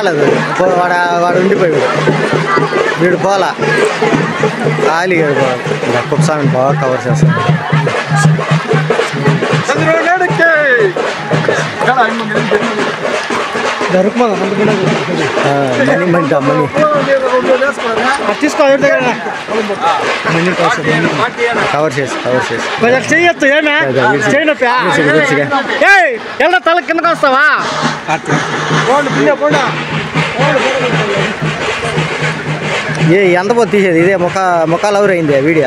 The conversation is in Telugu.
రాలేదు పో- వాడు వాడు ఉండిపోయాడు వీడు పోలా ఖాళీ కుప్పస్వామిని బాగా కవర్ చేస్తాడు ఆ, మనీ మనీ దా, మనీ తీసుకో మనీ కోసం కవర్ చేసి కవర్ చేసి కొంచెం చెయ్యొచ్చు ఏమే చేయనొప్పా విడిచిగా, విడిచిగా. ఏయ్ ఎలా తల కిందకి వస్తావా ఏ ఎంత పోతే తీసేది ఇదే ముఖ ముఖాలు ఎవరు అయింది ఆ వీడియో